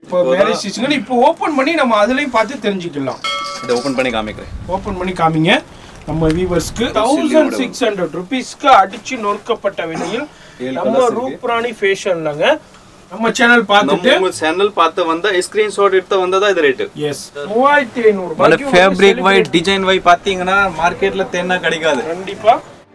இப்போ marriage season இப்போ open பண்ணி நம்ம அதுலயும் பார்த்து தெரிஞ்சுக்கலாம் இதை ஓப்பன் பண்ணி காமிக்கிறேன் ஓப்பன் பண்ணி காமிங்க நம்ம வியூவர்ஸ்க்கு தௌசண்ட் சிக்ஸ் ஹண்ட்ரட் ருபீஸ்க்கு அடிச்சு நொறுக்கப்பட்ட விலையில் ஏழு நம்ம colours இருக்கு. ரூப்ராணி ஃபேஷன்லங்க நம்ம சேனல் பார்த்துட்டு நம்ம சேனல் பார்த்து வந்த ஸ்கிரீன்ஷாட் எடுத்து வந்ததா இது ரேட்டு எஸ் மூவாயிரத்தி ஐநூறு மல ஃபேப்ரிக் வை டிசைன் வை பாத்தீங்கன்னா மார்க்கெட்ல தேன்னா கிடைக்காது கண்டிப்பா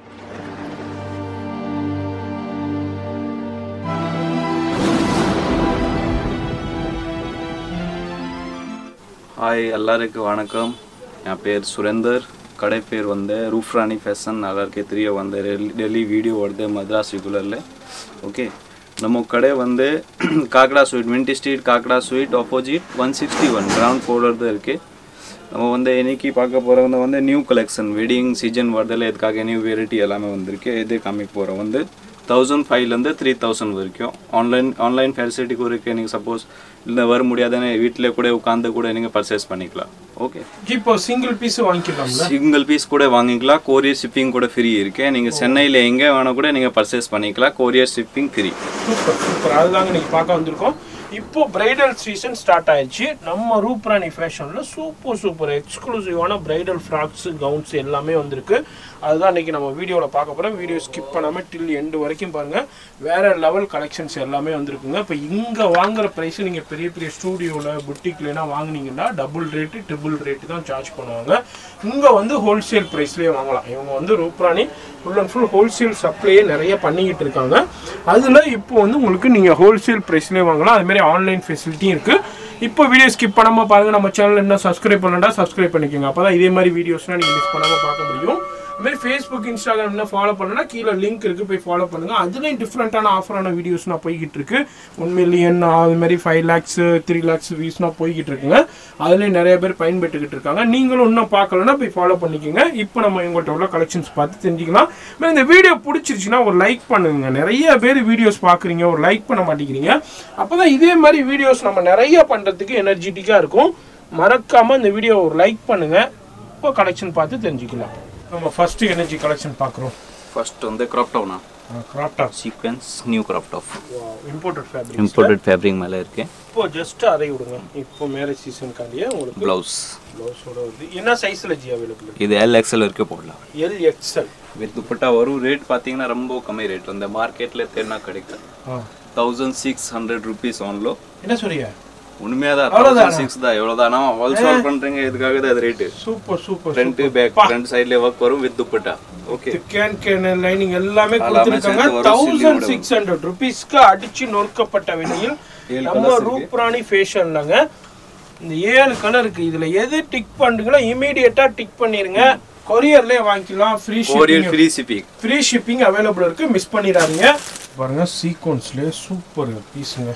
ஹாய் எல்லாருக்கும் வணக்கம் என் பேர் சுரேந்தர் கடை பேர் வந்து ரூஃப்ராணி ஃபேஷன் எல்லாருக்கே தெரிய வந்து டெல்லி வீடியோ வருது மദ്രാஸ் ரெகுலரில் ஓகே நம்ம கடை வந்து Kakada sweet Mint Street Kakada sweet opposite one sixty one ground ஃப்ளோரில் தான் இருக்குது நம்ம வந்து இன்னைக்கு பார்க்க போகிறது வந்து நியூ கலெக்ஷன் வெட்டிங் சீசன் வரதில் இதுக்காக நியூ வெரைட்டி எல்லாமே வந்திருக்கு இது காமிக்க போகிறோம் வந்து தௌசண்ட் ஃபைவ்லேருந்து த்ரீ தௌசண்ட் வரைக்கும் ஆன்லைன் ஆன்லைன் ஃபெசிலிட்டி இருக்குது நீங்கள் சப்போஸ் இல்லை வர முடியாதுன்னு வீட்டில் கூட உட்காந்து கூட நீங்கள் பர்ச்சேஸ் பண்ணிக்கலாம் ஓகே இப்போ சிங்கிள் பீஸ் வாங்கிக்கலாம்ல சிங்கிள் பீஸ் கூட வாங்கிக்கலாம் கொரியர் ஷிப்பிங் கூட ஃப்ரீ இருக்கு நீங்கள் சென்னையில் எங்கே வேணால் கூட நீங்கள் பர்ச்சேஸ் பண்ணிக்கலாம் courier shipping free super super அதுதாங்க இன்னைக்கு பார்க்க வந்திருக்கோம் இப்போ பிரைடல் சீசன் ஸ்டார்ட் ஆயிடுச்சு நம்ம ரூப்ராணி ஃபேஷன்ல சூப்பர் சூப்பர் எக்ஸ்க்ளூசிவான பிரைடல் ஃப்ராக்ஸ் கவுன்ஸ் எல்லாமே வந்திருக்கு அதுதான் இன்னைக்கு நம்ம வீடியோவில் பார்க்க போகிறோம் வீடியோ ஸ்கிப் பண்ணாமல் டில் எண்டு வரைக்கும் பாருங்க வேற லெவல் கலெக்ஷன்ஸ் எல்லாமே வந்திருக்குங்க இப்போ இங்கே வாங்குற ப்ரைஸ் நீங்கள் பெரிய பெரிய ஸ்டூடியோவில் புட்டிக்லாம் வாங்குனீங்கன்னா டபுள் ரேட்டு ட்ரிபிள் ரேட்டு தான் சார்ஜ் பண்ணுவாங்க இங்கே வந்து ஹோல்சேல் ப்ரைஸ்லேயே வாங்கலாம் இவங்க வந்து Rooprani full and full wholesale சப்ளையே நிறைய பண்ணிக்கிட்டு இருக்காங்க அதில் இப்போ வந்து உங்களுக்கு நீங்கள் ஹோல்சேல் ப்ரைஸ்லேயே வாங்கலாம் அதுமாரி ஆன்லைன் ஃபெசிலிட்டியும் இருக்குது இப்போ வீடியோ ஸ்கிப் பண்ணாமல் பாருங்கள் நம்ம சேனல் என்ன சப்ஸ்கிரைப் பண்ணலடா சப்ஸ்கிரைப் பண்ணிக்கோங்க அப்போ தான் இதே மாதிரி வீடியோஸ்லாம் நீங்கள் மிஸ் பண்ணாமல் பார்க்க முடியும் அதுமாதிரி ஃபேஸ்புக் இன்ஸ்டாகிராம் என்ன ஃபாலோ பண்ணனா கீழே லிங்க் இருக்குது போய் ஃபாலோ பண்ணுங்கள் அதுலேயும் டிஃப்ரெண்ட்டான ஆஃபரான வீடியோஸ்லாம் போய்கிட்டு இருக்கு ஒன் மில்லியன் அது மாதிரி ஃபைவ் லேக்ஸ் த்ரீ லேக்ஸ் வியூஸ்லாம் போய்கிட்டு இருக்குங்க அதுலேயும் நிறைய பேர் பயன்பெற்றுக்கிட்டு இருக்காங்க நீங்களும் இன்னும் பார்க்கலன்னா போய் ஃபாலோ பண்ணிக்கோங்க இப்போ நம்ம எங்கள்கிட்ட உள்ள கலெக்ஷன்ஸ் பார்த்து தெரிஞ்சுக்கலாம் மேலும் இந்த வீடியோ பிடிச்சிருச்சுன்னா ஒரு லைக் பண்ணுங்க நிறைய பேர் வீடியோஸ் பார்க்குறீங்க ஒரு லைக் பண்ண மாட்டேங்கிறீங்க அப்போ தான் இதே மாதிரி வீடியோஸ் நம்ம நிறைய பண்ணுறதுக்கு எனர்ஜெட்டிக்காக இருக்கும் மறக்காமல் இந்த வீடியோ ஒரு லைக் பண்ணுங்க இப்போ கலெக்ஷன் பார்த்து தெரிஞ்சுக்கலாம் நம்ம ஃபர்ஸ்ட் எனர்ஜி கலெக்ஷன் பார்க்குறோம் ஃபர்ஸ்ட் வந்து கிராப் டாப்னா crop top sequence new crop top imported fabric imported fabric மேலே இருக்கு இப்போ ஜஸ்ட் அதை விடுங்க இப்போ மேரேஜ் சீசனுக்காண்டியே உங்களுக்கு ப்ளவுஸ் ப்ளவுஸோட வருது என்ன சைஸில் ஜி அவைலபிள் இது எல் எக்ஸ்எல் இருக்கு போடலாம் எல் எக்ஸ்எல் வித் துப்பட்டா வரும் ரேட் பார்த்தீங்கன்னா ரொம்ப கம்மி ரேட் அந்த மார்க்கெட்டில் தேர்னா கிடைக்கும் ஆ தௌசண்ட் சிக்ஸ் ஹண்ட்ரட் ருபீஸ் ஆன்லோ என்ன சொல்றீங்க உண்மையாக தான் அவ்வளவுதானா? தௌசண்ட் சிக்ஸ் தான் எவ்வளோதான் ஆனால் ஹோல்சேல் பண்ணுறீங்க இதுக்காக தான் அது rate super super front back front சைடில் ஒர்க் வரும் with dupatta okay can can lining எல்லாமே எல்லாமே கொடுத்துருக்காங்க சேர்த்து வரும், தௌசண்ட் சில்லியோட சிக்ஸ் ஹண்ட்ரட் ருபீஸ்க்கு அடிச்சு நொறுக்கப்பட்ட விலையில் ஏழு நம்ம colours இருக்கு. ரூப்ராணி ஃபேஷன்லங்க இந்த ஏழு கலர் இருக்கு இதுல எது டிக் பண்றீங்களோ இமீடியட்டா டிக் பண்ணிருங்க கொரியர்லயே வாங்கிக்கலாம் free courier shipping free shipping free shipping available இருக்கு மிஸ் பண்ணிடாதீங்க பாருங்க சீக்வன்ஸ்லேயே சூப்பர் பீஸுங்க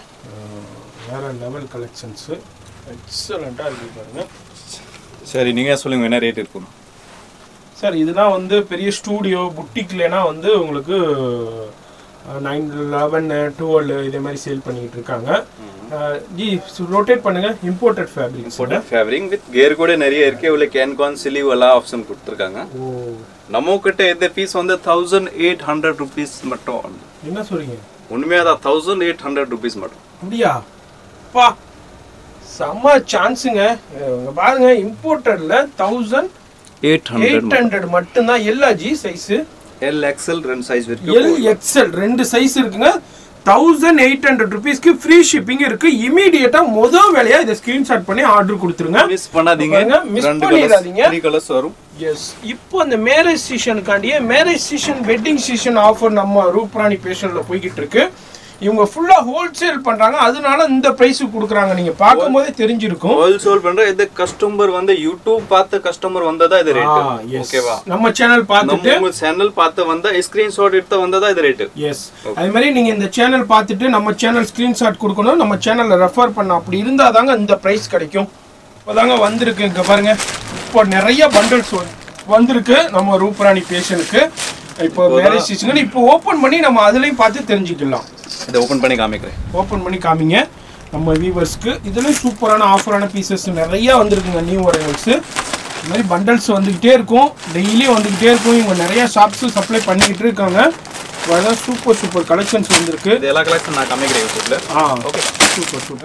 வேற லெவல் கலெக்ஷன்ஸ் எக்ஸலண்ட்டாக இருக்கு பாருங்க சரி நீங்கள் சொல்லுங்கள் என்ன ரேட் இருக்கும் சார் இதெல்லாம் வந்து பெரிய ஸ்டூடியோ புட்டிக்லனா வந்து உங்களுக்கு நைன் லெவன் டுவெல் இதே மாதிரி சேல் பண்ணிக்கிட்டு இருக்காங்க அஹ், ஜி ரொட்டேட் பண்ணுங்க imported fabrics imported fabric with care கூட நிறைய இருக்கு உள்ள கேன்கான் சிலிவ் எல்லாம் ஆப்ஷன் கொடுத்துருக்காங்க ஓ நம்ம கிட்ட இந்த பீஸ் வந்து தௌசண்ட் எயிட் ஹண்ட்ரட் ருபீஸ் மட்டும் என்ன சொல்றீங்க உண்மையாக தான் தௌசண்ட் எயிட் ஹண்ட்ரட் ருபீஸ் மட்டும் அப்படியா பா செம்ம சான்ஸுங்க இங்க பாருங்க இம்போர்ட்டட்ல thousand eight hundred eight hundred மட்டும்தான் எல்லா ஜி சைஸ் எல் எக்ஸ்எல் ரெண்டு சைஸ் எல் வரைக்கும் எக்ஸ்எல் ரெண்டு சைஸ் இருக்குங்க தௌசண்ட் எயிட் ஹண்ட்ரட் ருபீஸ்க்கு ஃப்ரீ ஷிப்பிங் இருக்கு இமீடியட்டா முதல் வேலையா இதை ஸ்கிரீன்ஷாட் பண்ணி ஆர்டர் கொடுத்துருங்க மிஸ் பண்ணாதீங்க பாருங்க, miss ரெண்டு பண்ணிடாதீங்க. கலர்ஸ் த்ரீ கலர்ஸ் வரும் எஸ் இப்போ இந்த மேரேஜ் சீசனுக்காண்டியே marriage season wedding season offer நம்ம ரூப்ராணி பேஷன்ல போய்கிட்டு இருக்கு இவங்க ஃபுல்லா ஹோல்சேல் பண்றாங்க அதனால இந்த பிரைஸ் கொடுக்குறாங்க நீங்க பார்க்கும்போதே தெரிஞ்சிருக்கும் ஹோல்சேல் பண்ற இது கஸ்டமர் வந்து யூடியூப் பார்த்த கஸ்டமர் வந்ததா இது ரேட் ஆ, yes. ஓகேவா நம்ம சேனல் பார்த்துட்டு நம்ம சேனல் பார்த்து வந்த ஸ்கிரீன்ஷாட் எடுத்து வந்ததா இது ரேட் எஸ் அது மாதிரி நீங்க இந்த சேனல் பார்த்துட்டு நம்ம சேனல் ஸ்கிரீன்ஷாட் கொடுக்கணும் நம்ம சேனல்ல ரெஃபர் பண்ண அப்படி இருந்தா தாங்க இந்த பிரைஸ் கிடைக்கும் இப்போதாங்க வந்திருக்கு இங்க பாருங்க இப்போ நிறைய பண்டல்ஸ் வந்திருக்கு நம்ம ரூப்ராணி பேஷனுக்கு இப்போ மேரேஜ் சீசன் இப்போ ஓப்பன் பண்ணி நம்ம அதுலயும் பார்த்து தெரிஞ்சுக்கலாம் இதை ஓபன் பண்ணி காமிக்கிறேன் ஓப்பன் பண்ணி காமிங்க நம்ம வியூவர்ஸ்க்கு இதுலயும் சூப்பரான ஆஃபரான பீசஸ் நிறைய வந்திருக்குங்க நியூ அரைவல்ஸ் இந்த மாதிரி பண்டல்ஸ் வந்துக்கிட்டே இருக்கும் டெய்லியும் வந்துக்கிட்டே இருக்கும் இவங்க நிறைய ஷாப்ஸ் சப்ளை பண்ணிக்கிட்டு இருக்காங்க அதான் சூப்பர் சூப்பர் கலெக்ஷன்ஸ் வந்திருக்கு இது எல்லா கலெக்ஷன் நான் காமிக்கிறேன் யூடியூப்ல ஆ ஓகே சூப்பர் சூப்பர்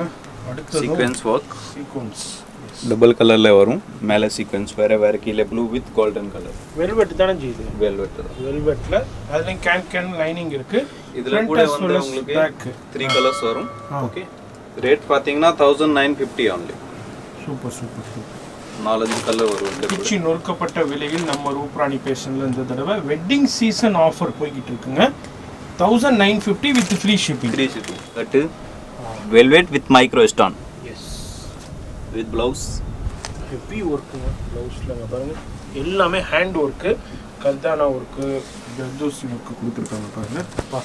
அடுத்தது சீக்வென்ஸ் ஒர்க் சீக்வன்ஸ் டபுள் கலரில் வரும் மேலே சீக்வென்ஸ் வேறு வேறு கீழே blue with golden colour velvet தானே செய்யுது வெல்வெட் தான் வெல்வெட்ல அதுலயும் கேன் கேன் லைனிங் இருக்கு இதில் Front கூட as வந்து well as உங்களுக்கு back. த்ரீ கலர்ஸ் வரும் ஆ. ஓகே ரேட் பார்த்தீங்கன்னா thousand nine fifty only super super super நாலஞ்சு கலர் வரும் இந்த கூட. பிச்சி நொறுக்கப்பட்ட விலையில் நம்ம ரூப்ராணி பேஷன்ல இந்த தடவை வெட்டிங் சீசன் ஆஃபர் போய்கிட்டு இருக்குங்க thousand nine fifty with free shipping three shipping கட்டு வெல்வெட் வித் மைக்ரோ ஸ்டான் எஸ் வித் ப்ளவுஸ் ஹெவி ஒர்க்குங்க ப்ளவுஸில் பாருங்க எல்லாமே ஹேண்ட் ஒர்க்கு கல்தானா ஒர்க்கு ஜர்தோசி ஒர்க்கு கொடுத்துருக்காங்க பாருங்க பா.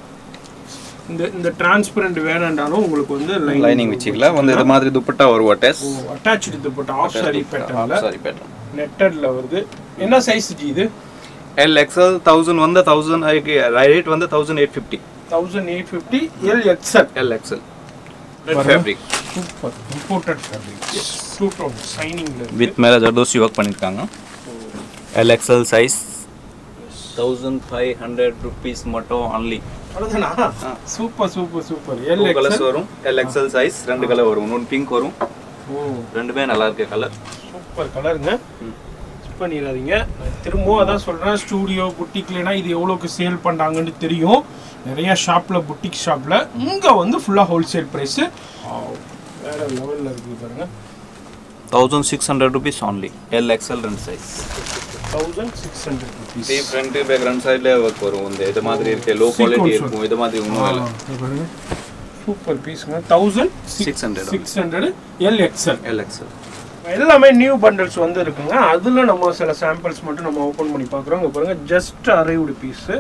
இந்த இந்த டிரான்ஸ்பரண்ட் வேணாண்டாலும் உங்களுக்கு வந்து லைனிங் வச்சுக்கலாம் வந்து இது மாதிரி துப்பட்டா வரும் attach attach dupatta of sari பேட்டர்ல சாரி பேட்டர்ன் நெட்டட்ல வருது என்ன சைஸ் ஜி இது எல் எக்ஸ்எல் தௌசண்ட் வந்து தௌசண்ட் ரேட் வந்து thousand eight fifty thousand eight fifty L XL L XL red fabric super imported fabric two tone சைனிங்ல வித் மேலே ஜர்தோசி ஒர்க் பண்ணியிருக்காங்க L XL size thousand five hundred rupees மட்டும் only அவ்வளோதானா super super super L two colours XL வரும் L XL size ரெண்டு colour வரும் இன்னொன்று pink வரும் ஓ ரெண்டுமே நல்லா இருக்கு கலர் சூப்பர் கலருங்க மிஸ் பண்ணிடாதீங்க நான் திரும்பவும் அதான் சொல்கிறேன் ஸ்டூடியோ புட்டிக்லனா இது எவ்வளோக்கு சேல் பண்ணுறாங்கன்னு தெரியும் நிறைய ஷாப்பில் புட்டிக் ஷாப்பில் இங்கே வந்து ஃபுல்லாக ஹோல்சேல் ப்ரைஸு வேறு லெவலில் இருக்குது பாருங்க thousand six hundred rupees only L XL ரெண்டு size thousand six hundred rupees இதே ஃப்ரண்ட் பேக் ரெண்டு சைடில் ஒர்க் வரும் இந்த இது மாதிரி இருக்கு லோ குவாலிட்டி Sequence இருக்கும் இது மாதிரி ஒன்றும் இல்லை சூப்பர் பீஸுங்க thousand 600 six hundred L XL L XL எல்லாமே நியூ பண்டல்ஸ் வந்து இருக்குங்க அதில் நம்ம சில சாம்பிள்ஸ் மட்டும் நம்ம ஓப்பன் பண்ணி பார்க்குறோம் இங்கே பாருங்க ஜஸ்ட் அரைவ்டு பீஸு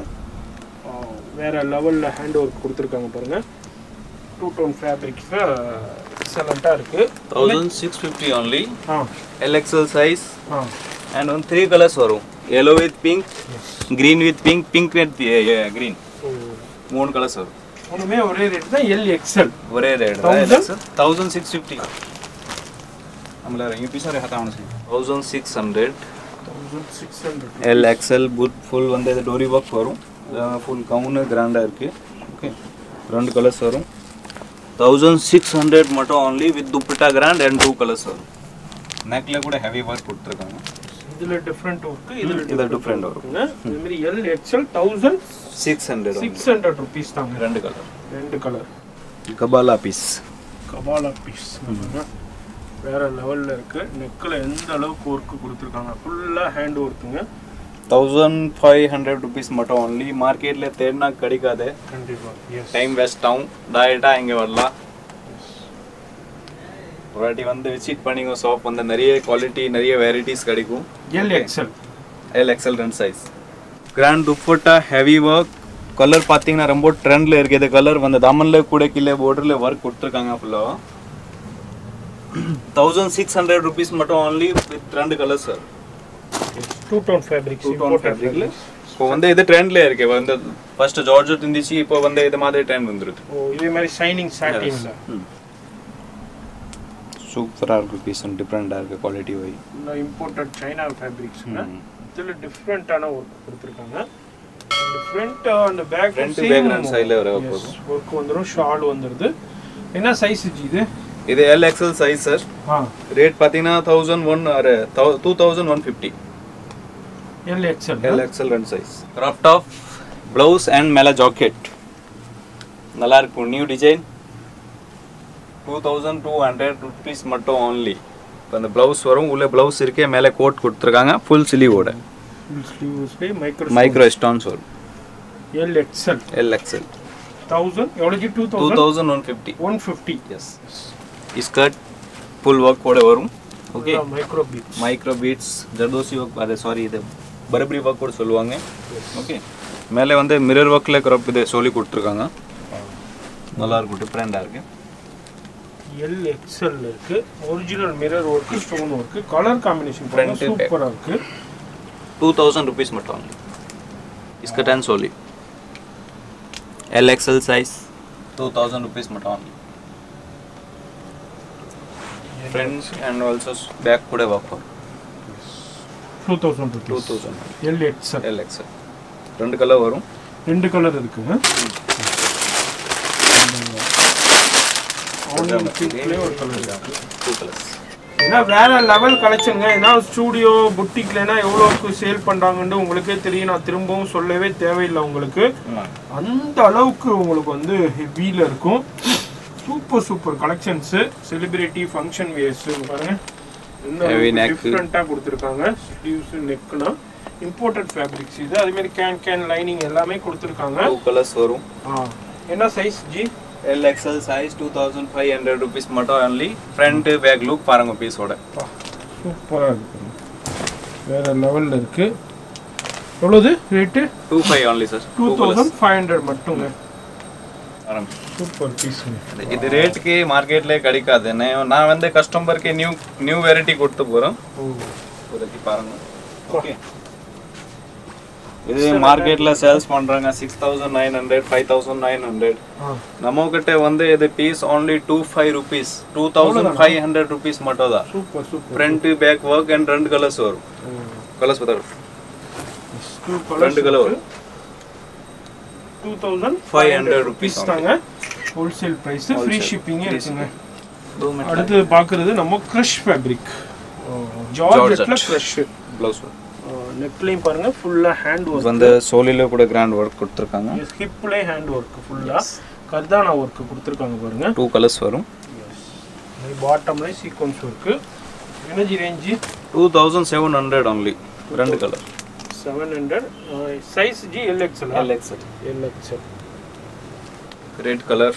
வேற லெவலில் ஹேண்ட் ஒர்க் கொடுத்துருக்காங்க பாருங்க டூ டோன் ஃபேப்ரிக்ஸ் எக்ஸலண்ட்டாக இருக்கு தௌசண்ட் சிக்ஸ் ஃபிஃப்டி ஒன்லி ஆ எல் எக்ஸ்எல் சைஸ் ஆ அண்ட் வந்து த்ரீ கலர்ஸ் வரும் yellow with pink green with pink pink with green மூணு கலர்ஸ் வரும் ஒன்றுமே ஒரே ரேட் தான் எல் எக்ஸ்எல் ஒரே rate Thousand? Thousand six fifty நம்மள यू पी सारे हटाना चाहिए thousand six hundred thousand six hundred L XL புட் ஃபுல் வந்து இது டோரி ஒர்க் வரும் ஃபுல் கவுனு கிராண்டாக இருக்குது ஓகே ரெண்டு கலர்ஸ் வரும் தௌசண்ட் சிக்ஸ் ஹண்ட்ரட் மட்டும் only with dupatta grand and two colours வரும் நெக்கில் கூட ஹெவி ஒர்க் கொடுத்துருக்காங்க இதில் டிஃப்ரெண்ட் ஒர்க்கு இதில் இதுல different வரும். இருக்குங்க இதுமாரி L XL thousand six hundred six hundred rupees தாங்க ரெண்டு கலர் ரெண்டு கலர் கபாலா பீஸ் கபாலா பீஸ் வேற லெவல்ல இருக்கு நெக்கில் எந்த அளவுக்கு ஒர்க்கு கொடுத்துருக்காங்க ஃபுல்லாக ஹேண்ட் ஒர்க்குங்க தௌசண்ட் ஃபைவ் ஹண்ட்ரட் ருபீஸ் மட்டும் ஒன்லி மார்க்கெட்டில் தேடினா கிடைக்காது கண்டிப்பா எஸ் டைம் வேஸ்ட் ஆகும் டயட்டாக இங்கே வரலாம் ஒரு வாட்டி வந்து விசிட் பண்ணிங்க ஷாப் வந்து நிறைய குவாலிட்டி நிறைய வெரைட்டிஸ் கிடைக்கும் எல் எக்ஸ்எல் எல் எக்ஸ்எல் ரெண்டு size grand dupatta heavy work colour பார்த்தீங்கன்னா ரொம்ப ட்ரெண்டில் இருக்குது இந்த கலர் வந்து தாமனில் கூட கீழே borderல ஒர்க் கொடுத்துருக்காங்க ஃபுல்லாக தௌசண்ட் சிக்ஸ் ஹண்ட்ரட் ருபீஸ் மட்டும் only வித் ரெண்டு colour sir two tone fabric two tone ஃபேப்ரிக்கில் இப்போ வந்து இது ட்ரெண்ட்ல இருக்கு வந்து ஃபர்ஸ்ட் ஜார்ஜெட் இருந்துச்சு இப்போ வந்து இது மாதிரி ட்ரெண்ட் வந்துருக்கு ஓ இதே மாதிரி ஷைனிங் சாட்டின்ல சூப்பராக இருக்கு பீஸ் டிஃப்ரெண்டாக இருக்கு குவாலிட்டி வை இந்த இம்போர்ட்டட் சைனா ஃபேப்ரிக்ஸ்ங்க இதில் டிஃப்ரெண்ட்டான ஒர்க் கொடுத்துருக்காங்க ஃப்ரண்ட் அந்த பேக் Front back ரெண்டு side ல வர போதும். ஒர்க் வந்துடும் ஷால் வந்துடுது என்ன சைஸ் இது இது எல் எக்ஸ்எல் சைஸ் சார் ஆ ரேட் பார்த்தீங்கன்னா thousand one two thousand one fifty L XL L XL ரெண்டு size craft of blouse and மேலே ஜாக்கெட் நல்லா இருக்கும் new design two thousand two hundred rupees மட்டும் ஓன்லி இப்போ அந்த ப்ளவுஸ் வரும் உள்ளே ப்ளவுஸ் இருக்கே மேலே கோட் கொடுத்துருக்காங்க ஃபுல் சிலிவோட ஃபுல் ஸ்லீவ்ஸ்லே மைக்ரோ மைக்ரோ ஸ்டோன்ஸ் வரும் L XL L XL thousand எவ்வளோக்கு two two thousand thousand one fifty one fifty yes skirt full work கூட வரும் okay micro beads micro beads zardozi work அது சாரி இது பரபரி ஒர்க் கூட சொல்லுவாங்க ஓகே மேலே வந்து மிரர் ஒர்க்கில் க்ராப் இது சொல்லி கொடுத்துருக்காங்க நல்லா இருக்கும் டிஃப்ரெண்டாக இருக்கு எல் எக்ஸ்எல் இருக்கு original mirror work stone work colour combination Front and back. சூப்பரா இருக்கு டூ தௌசண்ட் ருபீஸ் மட்டும் only इसका टेन सोली L XL size two thousand rupees மட்டும் only front and also back கூட ஒர்க் வரும் two thousand two rupees thousand L XL L XL ரெண்டு colour வரும் ரெண்டு கலர் இருக்கு Onion pinkலயே ஒரு கலர் இருக்கு டூ கலர்ஸ் ஏன்னா வேற லெவல் கலெக்ஷனுங்க ஏன்னா ஸ்டூடியோ புட்டிக்லனா எவ்வளோக்கு சேல் பண்றாங்கன்னு உங்களுக்கே தெரியும் நான் திரும்பவும் சொல்லவே தேவையில்லை உங்களுக்கு அந்த அளவுக்கு உங்களுக்கு வந்து ஹெவியில் இருக்கும் super super collections celebrity function wears பாருங்க Heavy neck. டிஃப்ரெண்ட்டாக கொடுத்துருக்காங்க ஸ்லீவ்ஸ் நெக்னா இம்போர்ட்டட் ஃபேப்ரிக்ஸ் இது அதே மாதிரி கேன் கேன் லைனிங் எல்லாமே கொடுத்துருக்காங்க டூ கலர்ஸ் வரும் ஆ என்ன size ji L XL size two thousand five hundred rupees மட்டும் ஒன்லி ஃப்ரண்ட் பேக் லுக் பாருங்க பீஸோட சூப்பராக இருக்கு வேற லெவலில் இருக்கு எவ்வளோது rate two five only sir two thousand five hundred மட்டுங்க பாருங்க சூப்பர் பீஸுங்க இது ரேட்டுக்கு மார்க்கெட்ல கிடைக்காது நான் நான் வந்து கஸ்டமருக்கு நியூ நியூ வெரைட்டி கொடுத்து போகிறோம் ஓ இப்போதைக்கு பாருங்க ஓகே இது மார்க்கெட்ல சேல்ஸ் பண்றாங்க six thousand nine hundred five thousand nine hundred ஆ நம்ம கிட்ட வந்து இது piece only two five rupees two thousand five hundred rupees மட்டும் தான் super super front back work and ரெண்டு கலர்ஸ் வரும் கலர்ஸ் பார்த்தா டூ ரெண்டு colour வரும். டூ தௌசண்ட் 500 rupees ருபீஸ் தாங்க ஹோல்சேல் ப்ரைஸ் ஃப்ரீ ஷிப்பிங்கே Free இருக்குங்க அடுத்து பார்க்குறது நம்ம க்ரஷ் ஃபேப்ரிக் ஜார்ஜெட்டில் க்ரஷ் ப்ளவுஸ் நெக்லையும் பாருங்க ஃபுல்லாக ஹேண்ட் ஒர்க் வந்து சோலில கூட கிராண்ட் ஒர்க் கொடுத்துருக்காங்க ஹிப்லேயே ஹேண்ட் ஒர்க் ஃபுல்லாக கர்தானா ஒர்க் கொடுத்துருக்காங்க பாருங்க டூ கலர்ஸ் வரும் பாட்டம்லேயும் sequins work energy range two thousand seven hundred only ரெண்டு colour seven hundred size ji L XL L XL L XL red colour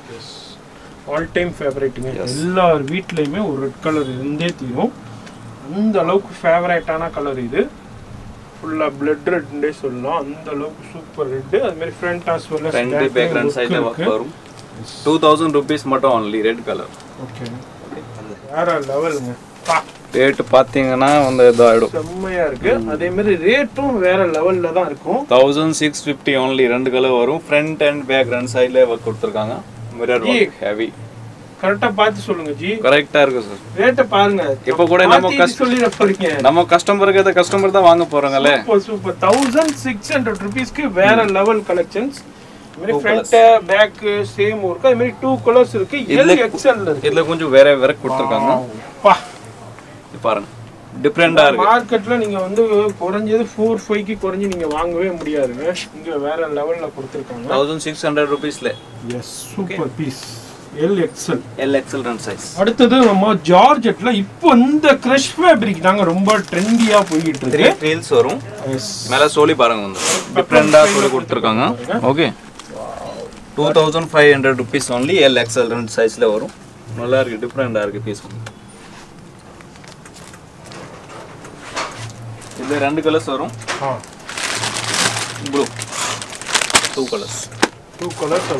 all time ஃபேவரேட்டுங்க எல்லார் வீட்லேயுமே ஒரு ரெட் கலர் இருந்தே தீரும் அந்த அளவுக்கு ஃபேவரேட்டான கலர் இது ஃபுல்லாக பிளட் ரெட்னே சொல்லலாம் அந்த அளவுக்கு சூப்பர் ரெட்டு அது மாதிரி front as well front back ரெண்டு சைடில் ஒர்க் வரும் டூ தௌசண்ட் ருபீஸ் மட்டும் ஒன்லி ரெட் கலர் ஓகே வேற லெவலுங்க பா ரேட் பார்த்தீங்கன்னா வந்து இதாகிடும் செம்மையா இருக்கு அதே மாதிரி ரேட்டும் வேற லெவல்ல தான் இருக்கும் தௌசண்ட் சிக்ஸ் ஃபிஃப்டி ஒன்லி ரெண்டு கலர் வரும் ஃப்ரண்ட் அண்ட் பேக் ரெண்டு சைடில் ஒர்க் கொடுத்துருக்காங்க மிரர் ஒர்க் ஹெவி கரெக்டா பார்த்து சொல்லுங்க ஜி கரெக்டாக இருக்கு சார் ரேட்டை பாருங்க இப்போ கூட நம்ம மாத்தி கஸ்ட- சொல்லிட போறீங்க நம்ம கஸ்டமருக்கு அதை கஸ்டமர் தான் வாங்க போகிறாங்கல்ல super super thousand six hundred ருபீஸ்க்கு வேற லெவல் கலெக்ஷன்ஸ் மாதிரி ஃப்ரண்ட் பேக் சேம் இருக்கு அது மாதிரி டூ கலர்ஸ் இருக்கு எல் எக்ஸ்எல் இருக்கு இதில் கொஞ்சம் வேற வேற கொடுத்துருக்காங்க பா இது பாருங்க டிஃப்ரெண்டாக இருக்கு மார்க்கெட்ல நீங்க வந்து குறைஞ்சது ஃபோர் ஃபைவ்க்கு குறைஞ்சு நீங்க வாங்கவே முடியாதுங்க இங்க வேற லெவல்ல கொடுத்துருக்காங்க தௌசண்ட் சிக்ஸ் ஹண்ட்ரட் ருபீஸில் yes super piece L XL L XL ரெண்டு சைஸ் அடுத்தது நம்ம ஜார்ஜெட்ல இப்போ இந்த கிரஷ் ஃபேப்ரிக் தாங்க ரொம்ப ட்ரெண்டியா போய்கிட்டு த்ரீ இருக்கு ரீல்ஸ் வரும் எஸ் மேலே சோலி பாருங்க வந்து டிஃப்ரெண்டாக சொல்லி கொடுத்துருக்காங்க okay two thousand five hundred rupees only L XL ரெண்டு சைஸில் வரும் நல்லா இருக்கு டிஃப்ரெண்டாக இருக்கு பீஸ் இதில் ரெண்டு கலர்ஸ் வரும் ஆ blue two colours two colours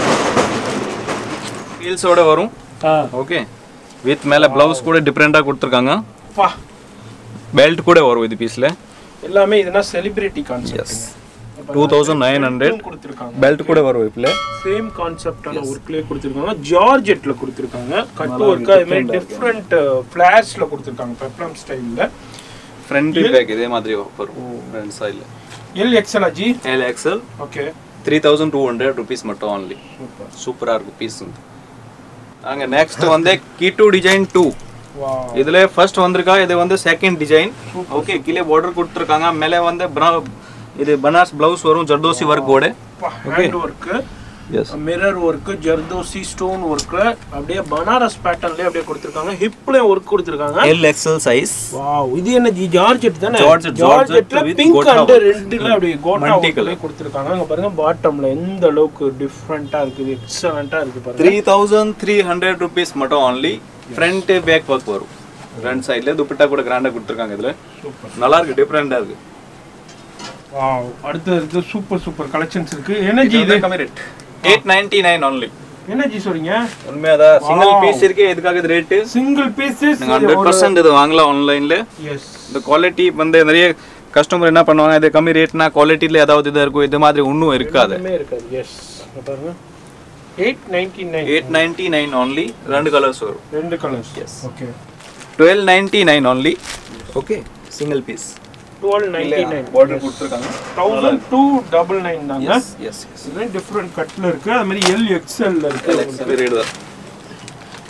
ஹீல்ஸோட வரும் ஆ ஓகே வித் மேலே ப்ளவுஸ் கூட டிஃப்ரெண்ட்டாக கொடுத்துருக்காங்க பா பெல்ட் கூட வரும் இது பீஸில் எல்லாமே இதுனா celebrity concept two thousand nine hundred கொடுத்துருக்காங்க பெல்ட் கூட வரும் இப்பில் சேம் கான்செப்டான ஒர்க்லயே கொடுத்துருக்காங்க ஜார்ஜெட்ல கொடுத்துருக்காங்க கட் ஒர்க் அது மாதிரி டிஃப்ரெண்ட் ஃபிளாஷ்ல கொடுத்துருக்காங்க பெப்ளம் ஸ்டைல்ல ஃப்ரண்ட் பேக் இதே மாதிரி வரும் ரெண்டு சைடில் L XL ji L XL okay three thousand two hundred rupees மட்டும் only சூப்பராக இருக்கும் பீஸ் நாங்கள் நெக்ஸ்ட் வந்து கிட்டு டிசைன் டூ வா இதில் ஃபர்ஸ்ட் வந்திருக்கா இது வந்து செகண்ட் டிசைன் ஓகே கீழே பார்டர் கொடுத்துருக்காங்க மேலே வந்து brown- இது பனாஸ் ப்ளவுஸ் வரும் ஜர்தோசி ஒர்க்கோட hand work yes mirror work zardozi stone work அப்படியே பனாரஸ் பேட்டர்ன்லயே அப்படியே கொடுத்துருக்காங்க ஹிப்ல ஒர்க் கொடுத்துருக்காங்க எல் எக்ஸல் சைஸ் வாவ் இது என்ன ஜி ஜார்ஜெட் தானே Georgette, ஜார்ஜெட்ல Georgette with pink gota and work. ரெண்டுல அப்படியே கோட்டா Multi ஒர்க்லயே கொடுத்துருக்காங்க அங்க பாருங்க பாட்டம்ல எந்த அளவுக்கு டிஃப்ரெண்டா இருக்குது எக்ஸலண்டா இருக்கு பாருங்க three thousand three hundred rupees மட்டும் only ஃப்ரண்ட் பேக் ஒர்க் வரும் ரெண்டு சைடில் துப்பட்டா கூட கிராண்டாக கொடுத்துருக்காங்க இதில் நல்லா இருக்கு டிஃப்ரெண்டாக இருக்கு வாவ் அடுத்து இருக்கு சூப்பர் சூப்பர் கலெக்ஷன்ஸ் இருக்கு எனர்ஜி இது கம்மி rate eight ninety nine only energy சொல்றீங்க உண்மையாதான் சிங்கிள் பீஸ் இருக்கே எதுக்காக இது ரேட்டு சிங்கிள் பீசஸ் நீங்கள் ஹண்ட்ரட் பர்சன்ட் இது வாங்கலாம் ஆன்லைனில் எஸ் இந்த குவாலிட்டி வந்து நிறைய கஸ்டமர் என்ன பண்ணுவாங்க இது கம்மி ரேட்னா குவாலிட்டியில் ஏதாவது இது இருக்கும் இது மாதிரி ஒன்றும் இருக்காது எதுவுமே இருக்காது எஸ் பாருங்க eight ninety nine eight ninety nine only ரெண்டு கலர்ஸ் வரும் ரெண்டு colours yes okay twelve ninety nine only okay single piece twelve ninety nine border கொடுத்துருக்காங்க தௌசண்ட் டூ டபுள் நைன் தாங்க எஸ் எஸ் இது டிஃப்ரெண்ட் கட்ல இருக்கு அது மாதிரி எல் எக்ஸ்எல்ல இருக்கு ரேட் தான்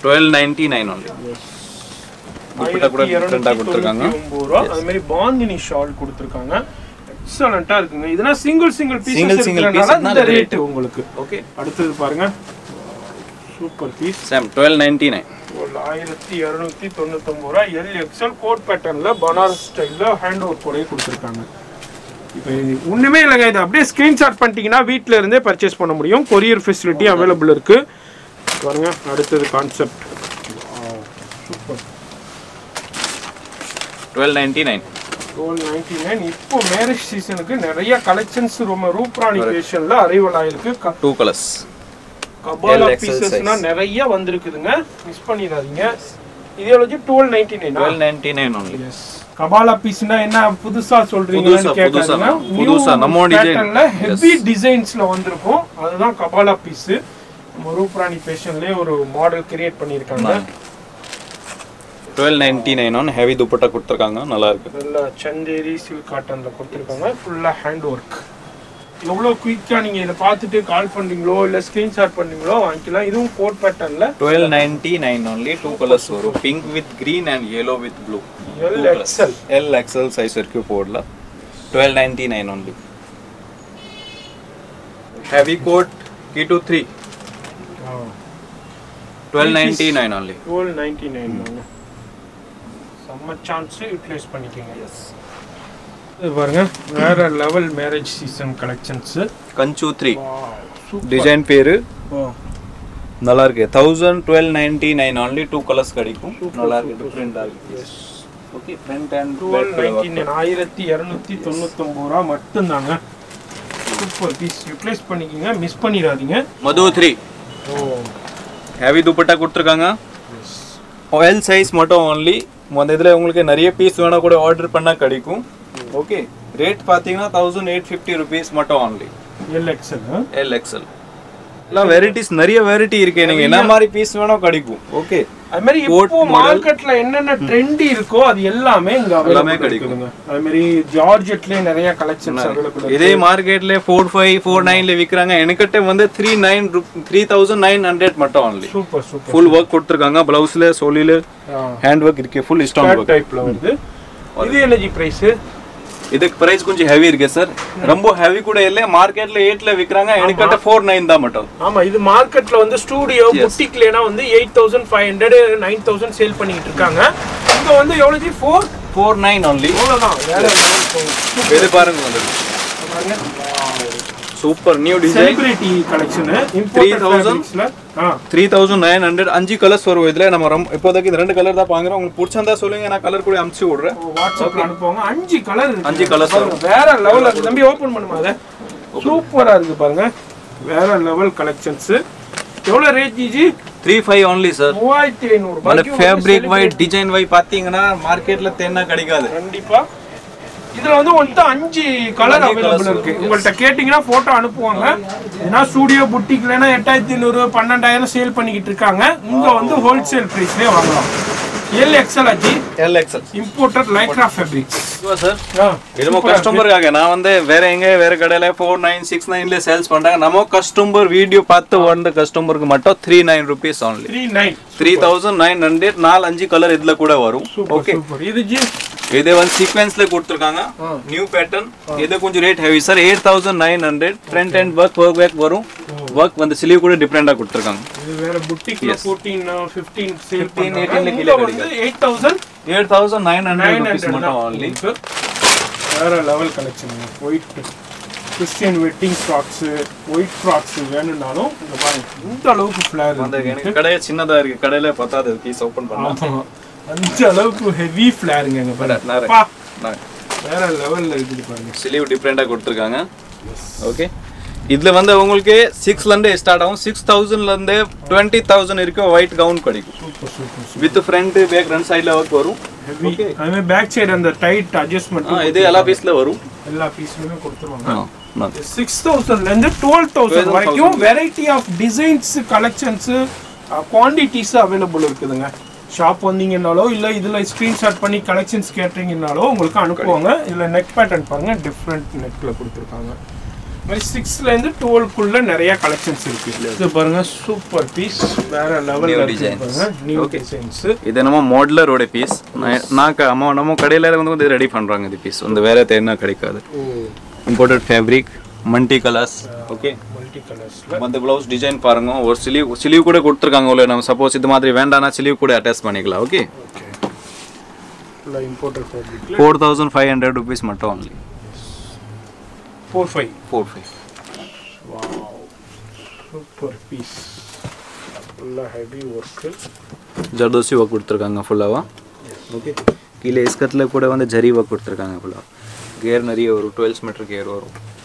twelve ninety nine only dupatta கூட different ஆ கொடுத்திருக்காங்க. அது மாதிரி பாந்தினி ஷால் கொடுத்துருக்காங்க எக்ஸலண்டா இருக்குங்க இதெல்லாம் single single Single, piece single single piece இந்த னால ரேட் உங்களுக்கு ஓகே அடுத்தது பாருங்க super piece same twelve ninety nine ஒரு ஆயிரத்தி இரநூத்தி தொண்ணூத்தொம்பது ரூபா எல் எக்ஸல் கோட் பேட்டர்ன்ல பனாரஸ் ஸ்டைல்ல ஹேண்ட் ஒர்க் கூடயே கொடுத்துருக்காங்க இப்போ இது ஒண்ணுமே இல்லைங்க இது அப்படியே ஸ்கிரீன்ஷாட் பண்ணிட்டீங்கன்னா வீட்டில் இருந்தே பர்ச்சேஸ் பண்ண முடியும் கொரியர் ஃபெசிலிட்டி அவைலபிள் இருக்கு பாருங்க அடுத்தது concept super twelve ninety nine twelve ninety nine இப்போ மேரேஜ் சீசனுக்கு நிறைய கலெக்ஷன்ஸ் ரொம்ப ரூப்ராணி ஃபேஷன்ல அரைவல் ஆயிருக்கு க- டூ கலர்ஸ் கபாலா LXL பீசஸ்னா size. நிறைய வந்திருக்குதுங்க மிஸ் பண்ணிடாதீங்க இதே twelve ninety nine twelve ninety nine only கபாலா பீஸ்னா என்ன புதுசா சொல்றீங்கன்னு புதுசா, புதுசா, கேட்காதீங்க புதுசா, நம்ம design. ஹெவி டிசைன்ஸ்ல வந்திருக்கும் அதுதான் கபாலா பீஸ் ரூப்ராணி ஃபேஷன்லயே ஒரு மாடல் கிரியேட் பண்ணியிருக்காங்க twelve ninety nine one heavy dupatta கொடுத்துருக்காங்க நல்லா இருக்கு நல்ல சந்தேரி சில்க் காட்டன்ல கொடுத்துருக்காங்க ஃபுல்லா ஹேண்ட் ஒர்க் எவ்வளோ குயிக்காக நீங்கள் இதை பார்த்துட்டு கால் பண்ணுறீங்களோ இல்லை ஸ்க்ரீன்ஷாட் பண்ணுறீங்களோ வாங்கிக்கலாம் இதுவும் கோட் பேட்டர்னில் twelve ninety nine only two colours வரும் pink with green and yellow with blue L XL L XL size வரைக்கும் போடலாம் twelve ninety nine only heavy coat கி two three twelve ninety nine only twelve ninety nine செம்ம chance utilise பண்ணிக்கோங்க yes இது பாருங்க வேற level marriage season collections கஞ்சு three design பேரு நல்லா இருக்கு thousand twelve ninety nine only two colours கிடைக்கும் நல்லா இருக்கு டிஃப்ரெண்டாக இருக்கு okay front and twelve ninety nine ஆயிரத்தி இரநூத்தி தொண்ணூத்தொம்பது ரூபா மட்டும்தாங்க சூப்பர் பீஸ் யூட்டிலைஸ் பண்ணிக்கோங்க மிஸ் பண்ணிடாதீங்க மது த்ரீ ஓ ஹெவி துப்பட்டா கொடுத்துருக்காங்க எல் சைஸ் மட்டும் ஒன்லி அந்த இதில் உங்களுக்கு நிறைய பீஸ் வேணால் கூட ஆர்டர் பண்ணால் கிடைக்கும் ஓகே ரேட் பார்த்தீங்கன்னா தௌசண்ட் எயிட் ஃபிஃப்டி ருபீஸ் மட்டும் only L XL L XL எல்லாம் வெரைட்டிஸ் நிறைய வெரைட்டி இருக்கு நீங்க என்ன மாதிரி பீஸ் வேணும் கிடைக்கும் ஓகே அது மாதிரி Coat இப்போ model. மார்க்கெட்ல என்னென்ன ட்ரெண்ட் இருக்கோ அது எல்லாமே இங்க எல்லாமே available கிடைக்கும். இருக்குதுங்க அது மாதிரி ஜார்ஜெட்லயே நிறைய கலெக்ஷன்ஸ் அவைலபிள் இதே மார்க்கெட்ல ஃபோர் ஃபைவ் ஃபோர் நைன்ல விற்கிறாங்க எனக்கிட்ட வந்து three nine three thousand nine hundred மட்டும் only super super full work கொடுத்துருக்காங்க பிளவுஸ்ல சோலில ஹேண்ட் ஒர்க் இருக்கு ஃபுல் ஸ்டோன் ஒர்க் டைப்ல வருது இது என்னஜி பிரைஸ் இதுக்கு பிரைஸ் கொஞ்சம் ஹெவி இருக்கு சார் ரொம்ப ஹெவி கூட இல்ல மார்க்கெட்ல எயிட்ல விற்கிறாங்க எனக்கிட்ட ஃபோர் நைன் தான் மட்டும் ஆமா இது மார்க்கெட்ல வந்து ஸ்டூடியோ புட்டிக்லனா வந்து eight thousand five hundred nine thousand sale பண்ணிட்டு இருக்காங்க இங்க வந்து எவ்வளவு ஃபோர் ஃபோர் நைன் ஒன்லி அவ்வளவுதான் வேற level போகும். இது பாருங்க வந்து super new design celebrity collection imported 3000? ஃபேப்ரிக்ஸ்ல ஆ த்ரீ தௌசண்ட் நைன் ஹண்ட்ரட் அஞ்சு கலர்ஸ் வரும் இதுல நம்ம ரொம்ப இப்போதைக்கு இந்த ரெண்டு கலர் தான் பாக்குறோம் உங்களுக்கு பிடிச்சிருந்தா சொல்லுங்க நான் கலர் கூட அமுச்சு விடுறேன் வாட்ஸ்அப்ல அனுப்புவாங்க அஞ்சு கலர் இருக்கு அஞ்சு colours பாருங்க, வேற லெவல்ல இருக்கு தம்பி ஓபன் பண்ணுமா அத சூப்பரா இருக்கு பாருங்க வேற லெவல் கலெக்ஷன்ஸ் எவ்வளவு ரேட் ஜிஜி த்ரீ ஃபைவ் ஒன்லி சார் மூவாயிரத்தி ஐநூறு அந்த ஃபேப்ரிக் வை டிசைன் வை பாத்தீங்கன்னா மார்க்கெட்ல தேன்னா கிடைக்காது கண்டிப்பா இதுல வந்து மொத்தம் அஞ்சு கலர் அவைலபிள் இருக்கு உங்கள்ட்ட கேட்டீங்கன்னா போட்டோ அனுப்புவாங்க ஏன்னா ஸ்டூடியோ புட்டிக்லன்னா எட்டாயிரத்தி ஐநூறு பன்னெண்டாயிரம் சேல் பண்ணிக்கிட்டு இருக்காங்க இங்க வந்து ஹோல்சேல் பிரைஸ்லயே வாங்கலாம் எல் எக்ஸல் அஜி L XL imported lycra fabrics sir என்னமோ கஸ்டமருக்காக நான் வந்து வேற எங்க வேற கடையில ஃபோர் நைன் சிக்ஸ் நைன்ல சேல்ஸ் பண்றாங்க நம்ம கஸ்டமர் வீடியோ பார்த்து வந்த கஸ்டமருக்கு மட்டும் three nine rupees only three nine three thousand nine hundred நாலு அஞ்சு கலர் இதுல கூட வரும் ஓகே சூப்பர் இது ஜி இது வந்து சீக்வென்ஸ்ல கொடுத்துருக்காங்க நியூ பேட்டர்ன் இது கொஞ்சம் rate heavy sir eight thousand nine hundred front and work work back வரும் ஒர்க் வந்து ஸ்லீவ் கூட டிஃப்ரெண்டா கொடுத்துருக்காங்க இது வேற புட்டிக்ல 14 15 சேல் 15, 18 18 ல இங்க கீழே வந்து 8000 eight thousand nine hundred rupees 900 மட்டும் ஒன்லி வேற level collection white Christian wedding frocks white frocks வேணும்னாலும் இங்க பாருங்க இந்த அளவுக்கு ஃபிளேர் அந்த எனக்கு கடையே சின்னதா இருக்கு கடையில பத்தாது பீஸ் ஓபன் பண்ணலாம் ஆமா அந்த அளவுக்கு ஹெவி ஃபிளேருங்க இங்க பாருங்க நிறைய. அப்பா, நான் வேற லெவல்ல இருக்குது பாருங்க ஸ்லீவ் டிஃப்ரெண்டா கொடுத்துருக்காங்க ஓகே இதுல வந்து உங்களுக்கு சிக்ஸ்ல இருந்து ஸ்டார்ட் ஆகும் சிக்ஸ் தௌசண்ட்ல இருந்து டுவெண்ட்டி தௌசண்ட் வரைக்கும் ஒயிட் கவுன் கிடைக்கும் super super with front back ரெண்டு சைடுல ஒர்க் வரும் ஹெவி அதுவே பேக் சைடு அந்த டைட் அட்ஜஸ்ட்மெண்ட் ஆ, இது எல்லா பீஸ்ல வரும் எல்லா பீஸ்லயுமே கொடுத்துருவாங்க ஆ, நான் சிக்ஸ் தௌசண்ட்ல இருந்து டுவெல் தௌசண்ட் வரைக்கும் variety of designs collections quantities available இருக்குதுங்க ஷாப் வந்தீங்கன்னாலோ இல்லை இதில் ஸ்க்ரீன்ஷாட் பண்ணி கலெக்ஷன்ஸ் கேட்டீங்கன்னாலோ உங்களுக்கு அனுப்புவாங்க இதில் நெக் பேட்டர்ன் பாருங்க டிஃப்ரெண்ட் நெக்கில் கொடுத்துருக்காங்க மாதிரி சிக்ஸ்லேருந்து டுவெல்க்குள்ள நிறைய கலெக்ஷன்ஸ் இருக்கு இது பாருங்க சூப்பர் பீஸ் வேற லெவலில் New இருக்கு designs. பாருங்க நியூ Okay. டிசைன்ஸ் இது நம்ம மாடலரோட பீஸ் நான் க- நம்ம நம்ம கடையில் வந்து வந்து ரெடி பண்ணுறாங்க இது பீஸ் வந்து வேற தேடினா கிடைக்காது ஓ imported fabric multi colours okay multi கலர்ஸ்ல அந்த ப்ளவுஸ் டிசைன் பாருங்க ஒரு சிலிவ் சிலிவ் கூட கொடுத்துருக்காங்க உள்ள நம்ம சப்போஸ் இது மாதிரி வேண்டாம்னா சிலிவ் கூட அட்டாச் பண்ணிக்கலாம் ஓகே ஓகே ஃபுல்லாக இம்போர்ட்டட் ஃபேப்ரிக்ல four thousand five hundred rupees மட்டும் only four five four five super piece ஃபுல்லாக ஹெவி ஒர்க்கு ஜர்தோசி ஒர்க் கொடுத்துருக்காங்க ஃபுல்லாவா ஓகே கீழே இஸ்கத்தில் கூட வந்து ஜரி ஒர்க் கொடுத்துருக்காங்க ஃபுல்லாக கேர் நிறைய வரும் டுவெல்ஸ் மீட்டர் கேர் வரும்